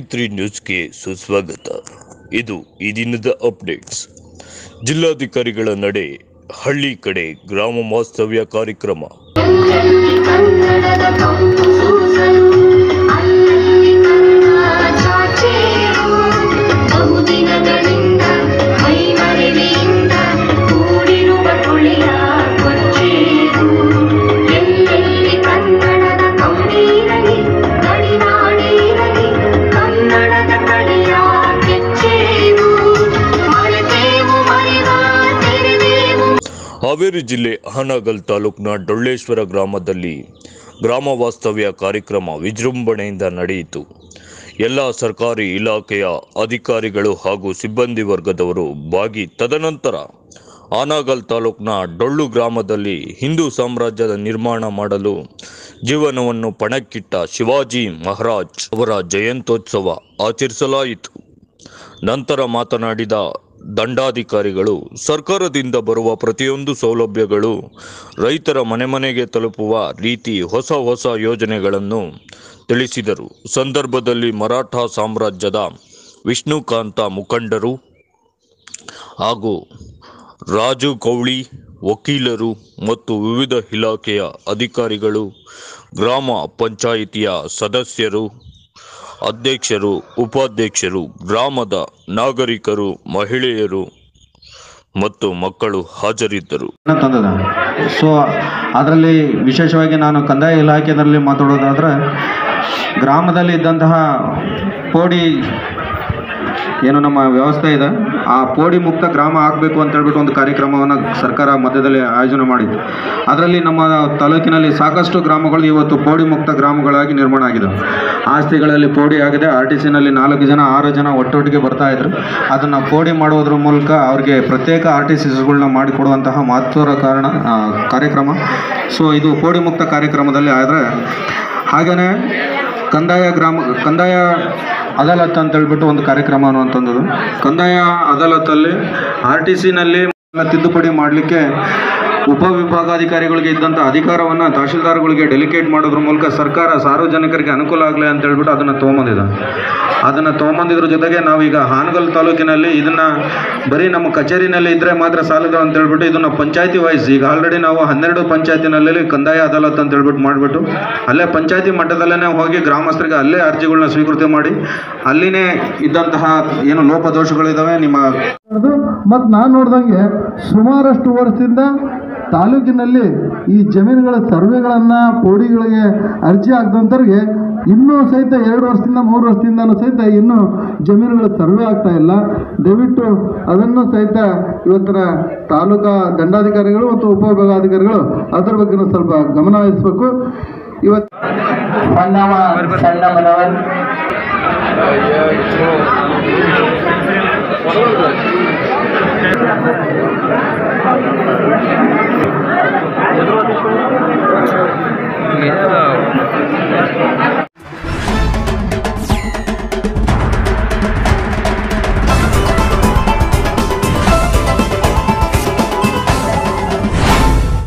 three ನ್ಯೂಸ್ಗೆ ಸುಸ್ವಾಗತ ಇದು ಈ ದಿನದ ಅಪ್ಡೇಟ್ಸ್ ಜಿಲ್ಲಾಧಿಕಾರಿಗಳ ನಡೆ ಹಳ್ಳಿ ಕಡೆ ಗ್ರಾಮ ವಾಸ್ತವ್ಯ ಕಾರ್ಯಕ್ರಮ ಎಲ್ಲೆಲ್ಲಿ ಕನ್ನಡದ ಕಂಪು ಸೂಸಲು ಅಲ್ಲಲ್ಲಿ ಕನ್ನಡ ಚಾಚೇರು ಬಹುದಿನಗಳಿಂದ ಮೈಮರೆವಿಯಿಂದ ಕೂಡಿರುವ ತುಳಿಯ ಕೊಚ್ಚೇರು ಎಲ್ಲೆಲ್ಲಿ ಕನ್ನಡದ ಕಂಪೀರಲಿ ಗಡಿನಾಡಿರಲಿ ಕನ್ನಡದ ಕಡೆಯ ಕೆಚ್ಚೇರು ಮರೆತೇವು ಮರೆವ ತೆರೆದೇವು ಹಾವೇರಿ ಜಿಲ್ಲೆ ಹಾನಗಲ್ ತಾಲೂಕಿನ ಡೊಳ್ಳೇಶ್ವರ ಗ್ರಾಮದಲ್ಲಿ ಗ್ರಾಮ ವಾಸ್ತವ್ಯ ಕಾರ್ಯಕ್ರಮ ವಿಜೃಂಭಣೆಯಿಂದ ನಡೆಯಿತು ಎಲ್ಲ ಸರ್ಕಾರಿ ಇಲಾಖೆಯ ಅಧಿಕಾರಿಗಳು ಹಾಗೂ ಸಿಬ್ಬಂದಿ ವರ್ಗದವರು ಭಾಗಿ ತದನಂತರ ಆನಾಗಲ್ ತಾಲೂಕಿನ ಡೊಳ್ಳು ಗ್ರಾಮದಲ್ಲಿ ಹಿಂದೂ ಸಾಮ್ರಾಜ್ಯದ ನಿರ್ಮಾಣ ಮಾಡಲು ಜೀವನವನ್ನು ಪಣಕ್ಕಿಟ್ಟ ಶಿವಾಜಿ ಮಹಾರಾಜ್ ಅವರ ಜಯಂತ್ಯೋತ್ಸವ ಆಚರಿಸಲಾಯಿತು ನಂತರ ಮಾತನಾಡಿದ ದಂಡಾಧಿಕಾರಿಗಳು ಸರ್ಕಾರದಿಂದ ಬರುವ ಪ್ರತಿಯೊಂದು ಸೌಲಭ್ಯಗಳು ರೈತರ ಮನೆ ಮನೆಗೆ ತಲುಪುವ ರೀತಿ ಹೊಸ ಹೊಸ ಯೋಜನೆಗಳನ್ನು ತಿಳಿಸಿದರು ಸಂದರ್ಭದಲ್ಲಿ ಮರಾಠ ಸಾಮ್ರಾಜ್ಯದ ವಿಷ್ಣುಕಾಂತ ಮುಖಂಡರು ಹಾಗೂ ರಾಜು ಕೌಳಿ ವಕೀಲರು ಮತ್ತು ವಿವಿಧ ಇಲಾಖೆಯ ಅಧಿಕಾರಿಗಳು ಗ್ರಾಮ ಪಂಚಾಯಿತಿಯ ಸದಸ್ಯರು ಅಧ್ಯಕ್ಷರು ಉಪಾಧ್ಯಕ್ಷರು ಗ್ರಾಮದ ನಾಗರಿಕರು ಮಹಿಳೆಯರು ಮತ್ತು ಮಕ್ಕಳು ಹಾಜರಿದ್ದರು ತಂದದ ಸೊ ಅದರಲ್ಲಿ ವಿಶೇಷವಾಗಿ ನಾನು ಕಂದಾಯ ಇಲಾಖೆಯಲ್ಲಿ ಮಾತಾಡೋದಾದ್ರೆ ಗ್ರಾಮದಲ್ಲಿ ಇದ್ದಂತಹ ಪೋಡಿ ಏನು ನಮ್ಮ ವ್ಯವಸ್ಥೆ ಇದೆ ಆ ಪೋಡಿ ಮುಕ್ತ ಗ್ರಾಮ ಆಗಬೇಕು ಅಂತ ಹೇಳ್ಬಿಟ್ಟು ಒಂದು ಕಾರ್ಯಕ್ರಮವನ್ನು ಸರ್ಕಾರ ಮಧ್ಯದಲ್ಲಿ ಆಯೋಜನೆ ಮಾಡಿತ್ತು ಅದರಲ್ಲಿ ನಮ್ಮ ತಾಲೂಕಿನಲ್ಲಿ ಸಾಕಷ್ಟು ಗ್ರಾಮಗಳು ಇವತ್ತು ಪೋಡಿ ಮುಕ್ತ ಗ್ರಾಮಗಳಾಗಿ ನಿರ್ಮಾಣ ಆಗಿದೆ ಆಸ್ತಿಗಳಲ್ಲಿ ಪೋಡಿ ಆಗಿದೆ ಆರ್ ಟಿ ಸಿನಲ್ಲಿ ನಾಲ್ಕು ಜನ ಆರು ಜನ ಒಟ್ಟೊಟ್ಟಿಗೆ ಬರ್ತಾ ಇದ್ರು ಅದನ್ನು ಪೋಡಿ ಮಾಡೋದ್ರ ಮೂಲಕ ಅವ್ರಿಗೆ ಪ್ರತ್ಯೇಕ ಆರ್ ಟಿ ಸಿಸ್ಗಳನ್ನ ಮಾಡಿಕೊಡುವಂತಹ ಮಹತ್ವದ ಕಾರಣ ಆ, ಕಾರ್ಯಕ್ರಮ ಸೊ ಇದು ಪೋಡಿ ಮುಕ್ತ ಕಾರ್ಯಕ್ರಮದಲ್ಲಿ ಆದರೆ ಹಾಗೆಯೇ ಕಂದಾಯ ಗ್ರಾಮ ಕಂದಾಯ ಅದಾಲತ್ ಅಂತ ಹೇಳ್ಬಿಟ್ಟು ಒಂದು ಕಾರ್ಯಕ್ರಮ ಅನ್ನುವಂಥದ್ದು ಕಂದಾಯ ಅದಾಲತ್ತಲ್ಲಿ ಆರ್ ಟಿ ಸಿನಲ್ಲಿ ತಿದ್ದುಪಡಿ ಮಾಡಲಿಕ್ಕೆ ಉಪವಿಭಾಗಾಧಿಕಾರಿಗಳಿಗೆ ಇದ್ದಂಥ ಅಧಿಕಾರವನ್ನು ತಹಶೀಲ್ದಾರ್ಗಳಿಗೆ ಡೆಲಿಕೇಟ್ ಮಾಡೋದ್ರ ಮೂಲಕ ಸರ್ಕಾರ ಸಾರ್ವಜನಿಕರಿಗೆ ಅನುಕೂಲ ಆಗಲಿ ಅಂತ ಹೇಳ್ಬಿಟ್ಟು ಅದನ್ನು ತೊಗೊಂಬಂದಿದೆ ಅದನ್ನು ತೊಗೊಂಬಂದಿದ್ರ ಜೊತೆಗೆ ನಾವೀಗ ಹಾನಗಲ್ ತಾಲೂಕಿನಲ್ಲಿ ಇದನ್ನು ಬರೀ ನಮ್ಮ ಕಚೇರಿನಲ್ಲಿ ಇದ್ದರೆ ಮಾತ್ರ ಸಾಲದು ಅಂತ ಹೇಳ್ಬಿಟ್ಟು ಇದನ್ನು ಪಂಚಾಯತಿ ವೈಸ್ ಈಗ ಆಲ್ರೆಡಿ ನಾವು ಹನ್ನೆರಡು ಪಂಚಾಯತಿನಲ್ಲಿ ಕಂದಾಯ ಅದಾಲತ್ ಅಂತ ಹೇಳ್ಬಿಟ್ಟು ಮಾಡಿಬಿಟ್ಟು ಅಲ್ಲೇ ಪಂಚಾಯತಿ ಮಟ್ಟದಲ್ಲೇ ಹೋಗಿ ಗ್ರಾಮಸ್ಥರಿಗೆ ಅಲ್ಲೇ ಅರ್ಜಿಗಳನ್ನ ಸ್ವೀಕೃತಿ ಮಾಡಿ ಅಲ್ಲಿನೇ ಇದ್ದಂತಹ ಏನು ಲೋಪದೋಷಗಳಿದ್ದಾವೆ ನಿಮ್ಮ ಮತ್ತು ನಾನು ನೋಡ್ದಂಗೆ ಸುಮಾರಷ್ಟು ವರ್ಷದಿಂದ ತಾಲೂಕಿನಲ್ಲಿ ಈ ಜಮೀನುಗಳ ಸರ್ವೆಗಳನ್ನು ಪೋಡಿಗಳಿಗೆ ಅರ್ಜಿ ಆಗದಂಥವ್ರಿಗೆ ಇನ್ನೂ ಸಹಿತ ಎರಡು ವರ್ಷದಿಂದ ಮೂರು ವರ್ಷದಿಂದನೂ ಸಹಿತ ಇನ್ನೂ ಜಮೀನುಗಳ ಸರ್ವೆ ಆಗ್ತಾ ಇಲ್ಲ ದಯವಿಟ್ಟು ಅದನ್ನು ಸಹಿತ ಇವತ್ತಿನ ತಾಲೂಕಾ ದಂಡಾಧಿಕಾರಿಗಳು ಮತ್ತು ಉಪವಿಭಾಗಾಧಿಕಾರಿಗಳು ಅದರ ಬಗ್ಗೆ ಸ್ವಲ್ಪ ಗಮನ ವಹಿಸಬೇಕು ಇವತ್ತು ಹೊನ್ನವ ಸಣ್ಣಮ್ಮನವರ್